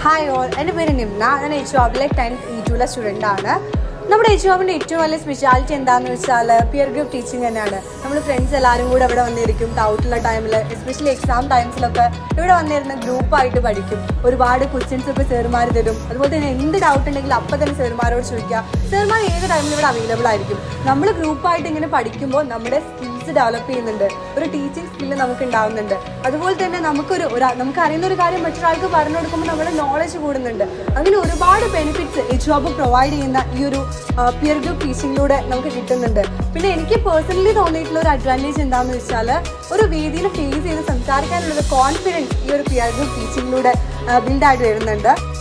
hi all എൻ്റെ പേര് നിംന ഞാൻ എച്ച് ജോബിലെ ടെൻത്ത് ഇ ടുവിലെ സ്റ്റുഡൻ്റ് ആണ് നമ്മുടെ എച്ച് ജോബിൻ്റെ ഏറ്റവും വലിയ സ്പെഷ്യാലിറ്റി എന്താണെന്ന് വെച്ചാൽ പിയർ ഗ്രൂപ്പ് ടീച്ചിങ് തന്നെയാണ് നമ്മൾ ഫ്രണ്ട്സ് എല്ലാവരും കൂടെ ഇവിടെ വന്നിരിക്കും ഡൗട്ടുള്ള ടൈമിൽ എസ്പെഷ്യലി എക്സാം ടൈംസിലൊക്കെ ഇവിടെ വന്നിരുന്ന് ഗ്രൂപ്പായിട്ട് പഠിക്കും ഒരുപാട് ക്വസ്റ്റ്യൻസ് ഒക്കെ സാറുമാർ തരും അതുപോലെ തന്നെ എന്ത് ഡൗട്ട് ഉണ്ടെങ്കിലും അപ്പം തന്നെ സാറുമാരോട് ചോദിക്കുക സാറുമാർ ഏത് ടൈമിൽ ഇവിടെ അവൈലബിൾ ആയിരിക്കും നമ്മൾ ഗ്രൂപ്പായിട്ട് ഇങ്ങനെ പഠിക്കുമ്പോൾ നമ്മുടെ സ്കിൽസ് ഡെവലപ്പ് ചെയ്യുന്നുണ്ട് ഒരു ടീച്ചിങ് സ്കില്ല് നമുക്ക് ഉണ്ടാവുന്നുണ്ട് അതുപോലെ തന്നെ നമുക്കൊരു ഒരു നമുക്ക് അറിയുന്ന ഒരു കാര്യം മറ്റൊരാൾക്ക് പറഞ്ഞു കൊടുക്കുമ്പോൾ നമ്മുടെ നോളജ് കൂടുന്നുണ്ട് അങ്ങനെ ഒരുപാട് ബെനിഫിറ്റ്സ് ഈ ജോബ് പ്രൊവൈഡ് ചെയ്യുന്ന ഈ ഒരു പിയർ ഗ്രൂപ്പ് ടീച്ചിങ്ങിലൂടെ നമുക്ക് കിട്ടുന്നുണ്ട് പിന്നെ എനിക്ക് പേഴ്സണലി തോന്നിയിട്ടുള്ള ഒരു അഡ്വാൻറ്റേജ് എന്താണെന്ന് വെച്ചാൽ ഒരു വേദിയിൽ ഫേസ് ചെയ്ത് സംസാരിക്കാനുള്ള ഒരു കോൺഫിഡൻസ് ഈ ഒരു പിയർ ഗ്രൂപ്പ് ടീച്ചിങ്ങിലൂടെ ബിൽഡായിട്ട് വരുന്നുണ്ട്